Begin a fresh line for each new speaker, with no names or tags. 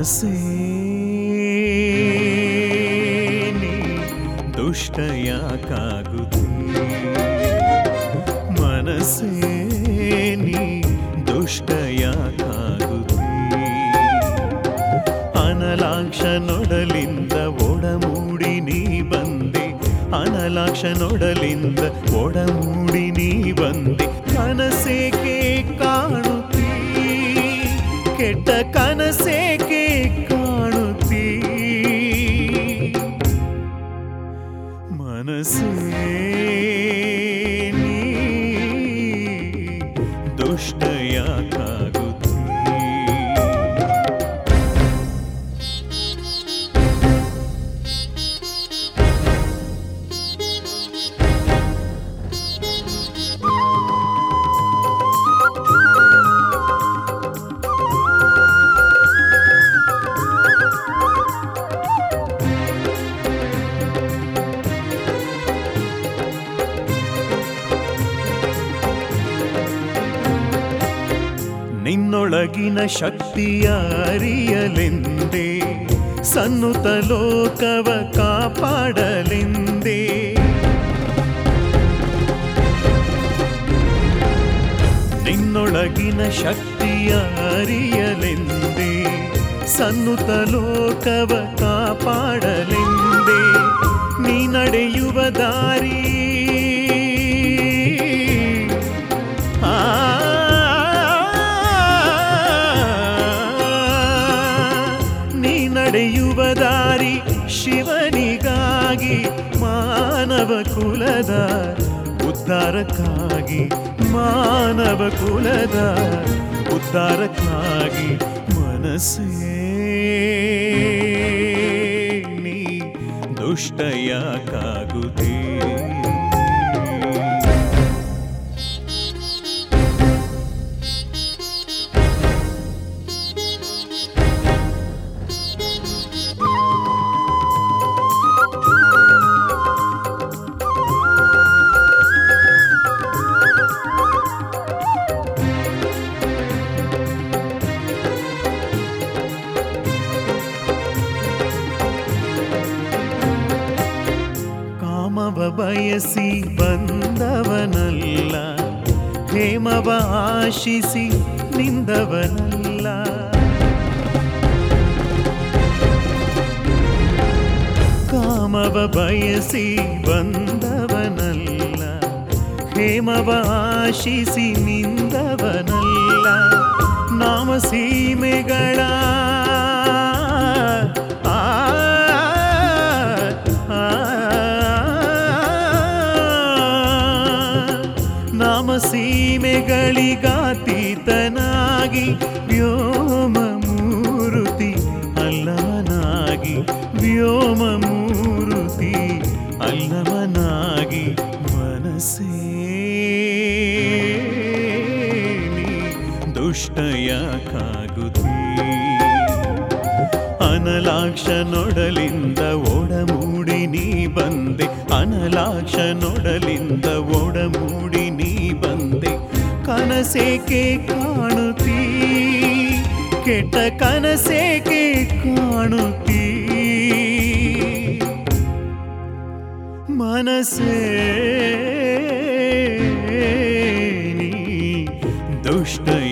ಮನಸ್ಸೇ ನೀ ದುಷ್ಟ ಯಾಕಾಗುತ್ತೀ ಮನಸ್ಸೇ ನೀ ದುಷ್ಟ ಯಾಕಾಗುತ್ತೀ ಅನಲಾಕ್ಷ ನೊಡಲಿಂದ ಒಡಮೂಡಿ ನೀ ಬಂದೆ ಅನಲಾಕ್ಷ ನೊಡಲಿಂದ ಒಡಮೂಡಿ ನೀ ಬಂದೆ ಕನಸೇಕೆ ಕಾಣುತ್ತೀ ಕೆಟ್ಟ ಕನಸೇಕೆ ಕಾಣುತ್ತೀ ಮನಸ್ಸೇ ನೀ ದುಷ್ಟ ಯಾಕಾಗುತ್ತೀ ನಿನ್ನೊಳಗಿನ ಶಕ್ತಿಯ ಅರಿಯಲೆಂದೇ ಸನ್ನುತ ಲೋಕವ ಕಾಪಾಡಲೆಂದೇ ನಿನ್ನೊಳಗಿನ ಶಕ್ತಿಯ ಅರಿಯಲೆಂದೇ ಸನ್ನುತ ಲೋಕವ ಕಾಪಾಡಲೆಂದೇ ನೀ ನಡೆಯುವ ದಾರಿ ಆ ನೀ ನಡೆಯುವ ದಾರಿ ಶಿವನಿಗಾಗಿ ಮಾನವ ಕುಲದ ಉದ್ಧಾರಕ್ಕಾಗಿ ಮಾನವ ಕುಲದ ಉದ್ಧಾರಕ್ಕಾಗಿ ಮನಸ್ಸೇ ನೀ ದುಷ್ಟ ಯಾಕಾಗುತ್ತೇ ಕಾಮವ ಬಯಸಿ ಬಂದವನಲ್ಲ ಹೇಮವ ಆಶಿಸಿ ನಿಂದವನಲ್ಲ ಕಾಮವ ಬಯಸಿ ಬಂದವನಲ್ಲ ಹೇಮವ ಆಶಿಸಿ ನಿಂದವನಲ್ಲ ನಾಮ ಸೀಮೆಗಳ ಆ ಆ, ನಾಮ ಸೀಮೆಗಳಿಗಾತೀತನಾಗಿ ವ್ಯೋಮ ಮೂರುತಿ ಅಲ್ಲವನಾಗಿ ವ್ಯೋಮ ಮೂರುತಿ ಅಲ್ಲವನಾಗಿ ಮನಸ್ಸೇ ನೀ ದುಷ್ಟ ಯಾಕಾಗುತ್ತೀ ಅನಲಾಕ್ಷ ನೊಡಲಿಂದ ಒಡಮೂಡಿ ನೀ ಬಂದೆ ಅನಲಾಕ್ಷ ನೊಡಲಿಂದ ಒಡಮೂಡಿ ನೀ ಬಂದೆ ಕನಸೇಕೆ ಕಾಣುತ್ತೀ ಕೆಟ್ಟ ಕನಸೇಕೆ ಕಾಣುತ್ತೀ ಮನಸ್ಸೇ ನೀ ದುಷ್ಟ